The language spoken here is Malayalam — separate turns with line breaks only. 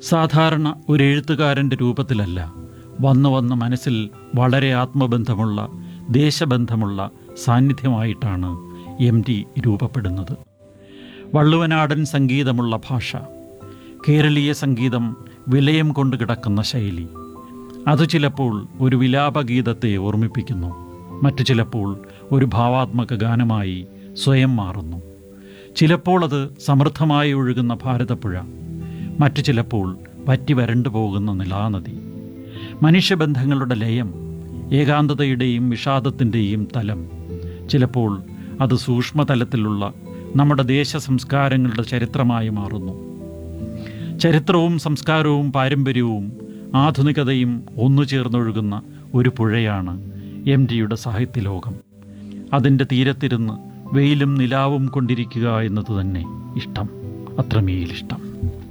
സാധാരണ ഒരു എഴുത്തുകാരൻ്റെ രൂപത്തിലല്ല വന്നു വന്ന് മനസ്സിൽ വളരെ ആത്മബന്ധമുള്ള ദേശബന്ധമുള്ള സാന്നിധ്യമായിട്ടാണ് എം ടി രൂപപ്പെടുന്നത് വള്ളുവനാടൻ സംഗീതമുള്ള ഭാഷ കേരളീയ സംഗീതം വിലയം കൊണ്ട് കിടക്കുന്ന ശൈലി അത് ചിലപ്പോൾ ഒരു വിലാപഗീതത്തെ ഓർമ്മിപ്പിക്കുന്നു മറ്റു ചിലപ്പോൾ ഒരു ഭാവാത്മക ഗാനമായി സ്വയം മാറുന്നു ചിലപ്പോൾ അത് സമൃദ്ധമായി ഒഴുകുന്ന ഭാരതപ്പുഴ മറ്റു ചിലപ്പോൾ വറ്റി വരണ്ടു പോകുന്ന നിലാനദി മനുഷ്യബന്ധങ്ങളുടെ ലയം ഏകാന്തതയുടെയും വിഷാദത്തിൻ്റെയും തലം ചിലപ്പോൾ അത് സൂക്ഷ്മതലത്തിലുള്ള നമ്മുടെ ദേശ സംസ്കാരങ്ങളുടെ ചരിത്രമായി മാറുന്നു ചരിത്രവും സംസ്കാരവും പാരമ്പര്യവും ആധുനികതയും ഒന്നു ചേർന്നൊഴുകുന്ന ഒരു പുഴയാണ് എം ടിയുടെ സാഹിത്യലോകം അതിൻ്റെ തീരത്തിരുന്ന് വെയിലും നിലാവും കൊണ്ടിരിക്കുക എന്നത് തന്നെ ഇഷ്ടം അത്രമേലിഷ്ടം